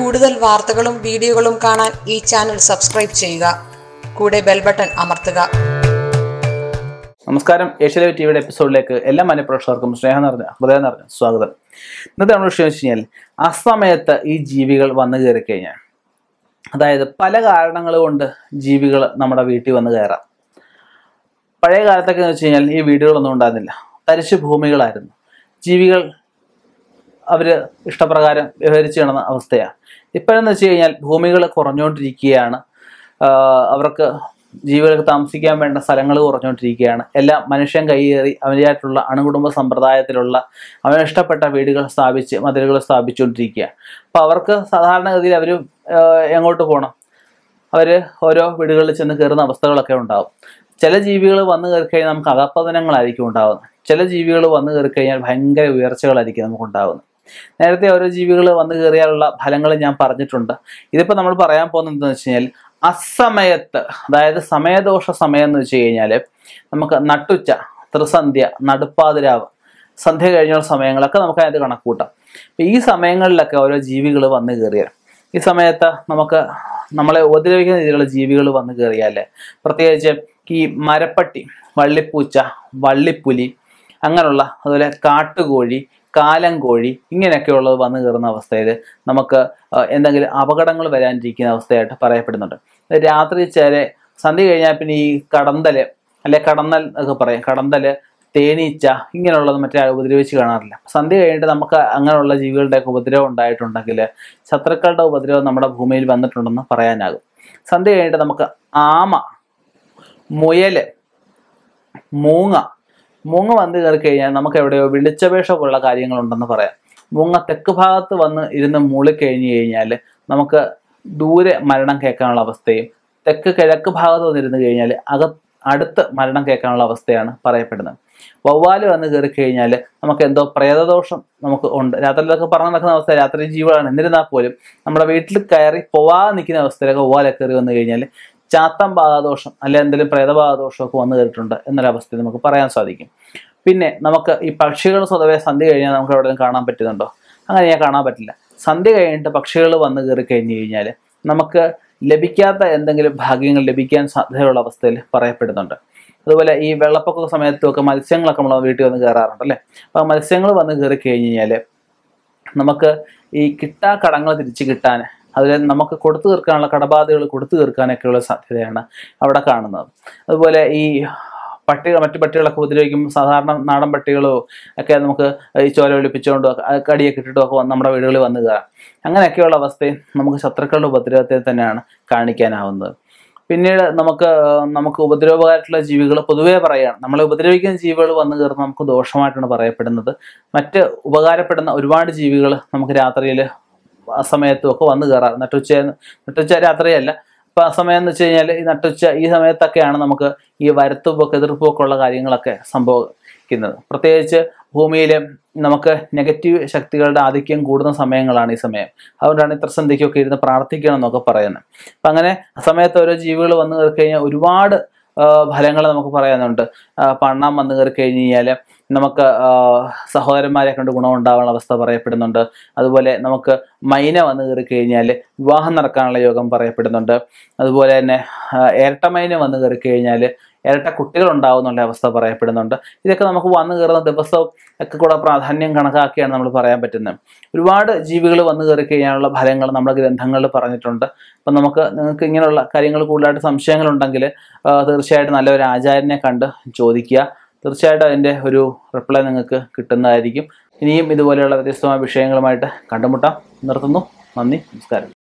കൂടുതൽ വാർത്തകളും വീഡിയോകളും കാണാൻ ഈ ചാനൽ സബ്സ്ക്രൈബ് ചെയ്യുക കൂടെ ബെൽ ബട്ടൺ അമർത്തുക നമസ്കാരം ഏഷ്യലൈവ് ടിവിയുടെ എപ്പിസോഡിലേക്ക് എല്ലാ മനഃപ്രേക്ഷകർക്കും സ്നേഹം നിറഞ്ഞ ഹൃദയം നിറഞ്ഞ സ്വാഗതം ഇന്നത്തെ നമ്മുടെ വിഷയം വെച്ച് കഴിഞ്ഞാൽ അസമയത്ത് ഈ ജീവികൾ വന്നു കയറി കഴിഞ്ഞാൽ അതായത് പല കാരണങ്ങൾ കൊണ്ട് ജീവികൾ നമ്മുടെ വീട്ടിൽ വന്ന് കയറാം പഴയ കാലത്തൊക്കെ എന്ന് വെച്ച് കഴിഞ്ഞാൽ ഈ വീടുകളൊന്നും ഉണ്ടായിരുന്നില്ല തരിശു ഭൂമികളായിരുന്നു ജീവികൾ അവർ ഇഷ്ടപ്രകാരം വ്യവഹരിച്ച് കിടന്ന അവസ്ഥയാണ് ഇപ്പോഴെന്ന് വെച്ച് കഴിഞ്ഞാൽ ഭൂമികൾ കുറഞ്ഞുകൊണ്ടിരിക്കുകയാണ് ആഹ് അവർക്ക് ജീവികൾക്ക് താമസിക്കാൻ വേണ്ട സ്ഥലങ്ങൾ കുറഞ്ഞുകൊണ്ടിരിക്കുകയാണ് എല്ലാം മനുഷ്യൻ കൈയേറി അവനായിട്ടുള്ള അണുകുടുംബ സമ്പ്രദായത്തിലുള്ള അവന് ഇഷ്ടപ്പെട്ട വീടുകൾ സ്ഥാപിച്ച് മതിലുകൾ സ്ഥാപിച്ചുകൊണ്ടിരിക്കുക അപ്പോൾ അവർക്ക് സാധാരണഗതിയിൽ അവർ എങ്ങോട്ട് പോകണം അവർ ഓരോ വീടുകളിൽ ചെന്ന് കയറുന്ന അവസ്ഥകളൊക്കെ ഉണ്ടാവും ചില ജീവികൾ വന്നു കയറി കഴിഞ്ഞാൽ നമുക്ക് അകപ്പതനങ്ങളായിരിക്കും ഉണ്ടാകുന്നത് ചില ജീവികൾ വന്നു കയറി കഴിഞ്ഞാൽ ഭയങ്കര ഉയർച്ചകളായിരിക്കും നമുക്ക് ഉണ്ടാകുന്നത് നേരത്തെ ഓരോ ജീവികൾ വന്നു കയറിയാലുള്ള ഫലങ്ങൾ ഞാൻ പറഞ്ഞിട്ടുണ്ട് ഇതിപ്പോൾ നമ്മൾ പറയാൻ പോകുന്നത് എന്താണെന്ന് വെച്ച് കഴിഞ്ഞാൽ അസമയത്ത് അതായത് സമയദോഷ സമയം എന്ന് വെച്ച് കഴിഞ്ഞാൽ നമുക്ക് നട്ടുച്ച ത്രിസന്ധ്യ നടുപ്പാതിരാവ് സന്ധ്യ കഴിഞ്ഞുള്ള സമയങ്ങളൊക്കെ നമുക്ക് അതിനകത്ത് കണക്കൂട്ടാം അപ്പോൾ ഈ സമയങ്ങളിലൊക്കെ ഓരോ ജീവികൾ വന്നു കയറിയാൽ ഈ സമയത്ത് നമുക്ക് നമ്മളെ ഉപദ്രവിക്കുന്ന രീതിയിലുള്ള ജീവികൾ വന്നു കയറിയാൽ പ്രത്യേകിച്ച് ഈ മരപ്പട്ടി വള്ളിപ്പൂച്ച വള്ളിപ്പുലി അങ്ങനെയുള്ള അതുപോലെ കാട്ടുകോഴി കാലം കോഴി ഇങ്ങനെയൊക്കെയുള്ളത് വന്നു കയറുന്ന അവസ്ഥയിൽ നമുക്ക് ആ, എന്തെങ്കിലും അപകടങ്ങൾ വരാനിരിക്കുന്ന അവസ്ഥയായിട്ട് പറയപ്പെടുന്നുണ്ട് രാത്രി ചേരെ സന്ധ്യ കഴിഞ്ഞാൽ പിന്നെ ഈ കടന്തല് അല്ലെ കടന്നൽ ഒക്കെ പറയും കടന്തല് തേനീച്ച ഇങ്ങനെയുള്ളത് മറ്റേ ഉപദ്രവിച്ച് കാണാറില്ല സന്ധ്യ കഴിഞ്ഞിട്ട് നമുക്ക് അങ്ങനെയുള്ള ജീവികളുടെയൊക്കെ ഉപദ്രവം ഉണ്ടായിട്ടുണ്ടെങ്കിൽ ശത്രുക്കളുടെ ഉപദ്രവം നമ്മുടെ ഭൂമിയിൽ വന്നിട്ടുണ്ടെന്ന് പറയാനാകും സന്ധ്യ കഴിഞ്ഞിട്ട് നമുക്ക് ആമ മുയല് മൂങ്ങ മൂങ്ങ വന്ന് കയറി കഴിഞ്ഞാൽ നമുക്ക് എവിടെയോ വെളിച്ചപേക്ഷ പോലുള്ള കാര്യങ്ങളുണ്ടെന്ന് പറയാം മൂങ്ങ തെക്ക് ഭാഗത്ത് വന്ന് ഇരുന്ന് മൂളിക്കഴിഞ്ഞ് കഴിഞ്ഞാൽ നമുക്ക് ദൂരെ മരണം കേൾക്കാനുള്ള അവസ്ഥയും തെക്ക് കിഴക്ക് ഭാഗത്ത് വന്നിരുന്ന് കഴിഞ്ഞാൽ അക അടുത്ത് മരണം കേൾക്കാനുള്ള അവസ്ഥയാണ് പറയപ്പെടുന്നത് വവ്വാല് വന്ന് കയറി കഴിഞ്ഞാൽ നമുക്ക് എന്തോ പ്രേതദോഷം നമുക്ക് ഉണ്ട് രാത്രിയിലൊക്കെ പറഞ്ഞു നടക്കുന്ന അവസ്ഥ രാത്രി ജീവനാണ് എന്നിരുന്നാൽ പോലും നമ്മുടെ വീട്ടിൽ കയറി പോവാതെ നിൽക്കുന്ന അവസ്ഥയിലൊക്കെ വവ്വാലൊക്കെ കയറി വന്നു കഴിഞ്ഞാൽ ചാത്തം ബാധാദോഷം അല്ലെ എന്തെങ്കിലും പ്രേതബാധാദോഷം ഒക്കെ വന്നു കയറിയിട്ടുണ്ട് എന്നൊരവസ്ഥ നമുക്ക് പറയാൻ സാധിക്കും പിന്നെ നമുക്ക് ഈ പക്ഷികൾ സ്വതവേ സന്ധ്യ കഴിഞ്ഞാൽ നമുക്ക് എവിടെയും കാണാൻ പറ്റുന്നുണ്ടോ അങ്ങനെ ഞാൻ കാണാൻ പറ്റില്ല സന്ധ്യ കഴിഞ്ഞിട്ട് പക്ഷികൾ വന്ന് കയറി കഴിഞ്ഞ് കഴിഞ്ഞാൽ നമുക്ക് ലഭിക്കാത്ത എന്തെങ്കിലും ഭാഗ്യങ്ങൾ ലഭിക്കാൻ സാധ്യതയുള്ള അവസ്ഥയിൽ പറയപ്പെടുന്നുണ്ട് അതുപോലെ ഈ വെള്ളപ്പൊക്ക സമയത്തുമൊക്കെ മത്സ്യങ്ങളൊക്കെ നമ്മൾ വീട്ടിൽ വന്ന് കയറാറുണ്ട് അല്ലേ അപ്പോൾ മത്സ്യങ്ങൾ വന്ന് കയറി കഴിഞ്ഞ് കഴിഞ്ഞാൽ നമുക്ക് ഈ കിട്ടാ കടങ്ങൾ തിരിച്ച് കിട്ടാൻ അതിൽ നമുക്ക് കൊടുത്തു തീർക്കാനുള്ള കടബാധകൾ കൊടുത്തു തീർക്കാനൊക്കെയുള്ള സാധ്യതയാണ് അവിടെ കാണുന്നത് അതുപോലെ ഈ പട്ടികൾ മറ്റു പട്ടികളൊക്കെ ഉപദ്രവിക്കുമ്പോൾ സാധാരണ നാടൻ പട്ടികളോ ഒക്കെ നമുക്ക് ഈ ചോര ഒലിപ്പിച്ചുകൊണ്ടോ ഒക്കെ, ആ കടിയൊക്കെ ഇട്ടിട്ടോ ഒക്കെ വന്ന് നമ്മുടെ വീടുകളിൽ വന്ന് കയറാം അങ്ങനെയൊക്കെയുള്ള അവസ്ഥയും നമുക്ക് ശത്രുക്കളുടെ ഉപദ്രവത്തെ തന്നെയാണ് കാണിക്കാനാവുന്നത് പിന്നീട് നമുക്ക് ആ, നമുക്ക് ഉപദ്രവമായിട്ടുള്ള ജീവികൾ പൊതുവേ പറയുകയാണ് നമ്മളെ ഉപദ്രവിക്കുന്ന ജീവികൾ വന്നു കയറുന്ന നമുക്ക് ദോഷമായിട്ടാണ് പറയപ്പെടുന്നത് മറ്റ് ഉപകാരപ്പെടുന്ന ഒരുപാട് ജീവികൾ നമുക്ക് രാത്രിയിൽ ആ സമയത്തും ഒക്കെ വന്നു കയറാറ് നട്ടുച്ച നട്ടുച്ച രാത്രിയല്ല അപ്പോൾ ആ സമയം എന്ന് വെച്ച് കഴിഞ്ഞാൽ ഈ നട്ടുച്ച ഈ സമയത്തൊക്കെയാണ് നമുക്ക് ഈ വരത്തുപ്പൊക്കെ എതിർപ്പൊക്കെ ഉള്ള കാര്യങ്ങളൊക്കെ സംഭവിക്കുന്നത് പ്രത്യേകിച്ച് ഭൂമിയിൽ നമുക്ക് നെഗറ്റീവ് ശക്തികളുടെ ആധിക്യം കൂടുന്ന സമയങ്ങളാണ് ഈ സമയം അതുകൊണ്ടാണ് ഇത്ര സന്ധ്യയ്ക്കൊക്കെ ഇരുന്ന് പ്രാർത്ഥിക്കണം എന്നൊക്കെ പറയുന്നത് അപ്പം അങ്ങനെ ആ സമയത്ത് ഓരോ ജീവികൾ വന്നു കയറി കഴിഞ്ഞാൽ ഒരുപാട് ഫലങ്ങൾ നമുക്ക് പറയാനുണ്ട് ആ, പണ്ണം വന്നു കയറി കഴിഞ്ഞ് കഴിഞ്ഞാൽ നമുക്ക് ആ, സഹോദരന്മാരെ കൊണ്ട് ഗുണമുണ്ടാവാനുള്ള അവസ്ഥ പറയപ്പെടുന്നുണ്ട് അതുപോലെ നമുക്ക് മൈന വന്നു കയറി കഴിഞ്ഞാൽ വിവാഹം നടക്കാനുള്ള യോഗം പറയപ്പെടുന്നുണ്ട് അതുപോലെ തന്നെ ആ, ഇരട്ട മൈന വന്നു കയറി കഴിഞ്ഞാൽ ഇരട്ട കുട്ടികൾ ഉണ്ടാവുന്നുള്ള അവസ്ഥ പറയപ്പെടുന്നുണ്ട് ഇതൊക്കെ നമുക്ക് വന്നു കയറുന്ന ദിവസവും ഒക്കെ കൂടെ പ്രാധാന്യം കണക്കാക്കിയാണ് നമ്മൾ പറയാൻ പറ്റുന്നത് ഒരുപാട് ജീവികൾ വന്നു കയറി കഴിഞ്ഞാലുള്ള ഫലങ്ങൾ നമ്മുടെ ഗ്രന്ഥങ്ങളിൽ പറഞ്ഞിട്ടുണ്ട് അപ്പം നമുക്ക് നിങ്ങൾക്ക് ഇങ്ങനെയുള്ള കാര്യങ്ങൾ കൂടുതലായിട്ട് സംശയങ്ങളുണ്ടെങ്കിൽ ആ, തീർച്ചയായിട്ടും നല്ലൊരു ആചാര്യനെ കണ്ട് ചോദിക്കുക തീർച്ചയായിട്ടും അതിൻ്റെ ഒരു റിപ്ലൈ നിങ്ങൾക്ക് കിട്ടുന്നതായിരിക്കും ഇനിയും ഇതുപോലെയുള്ള വ്യത്യസ്തമായ വിഷയങ്ങളുമായിട്ട് കണ്ടുമുട്ടാം നിർത്തുന്നു നന്ദി നമസ്കാരം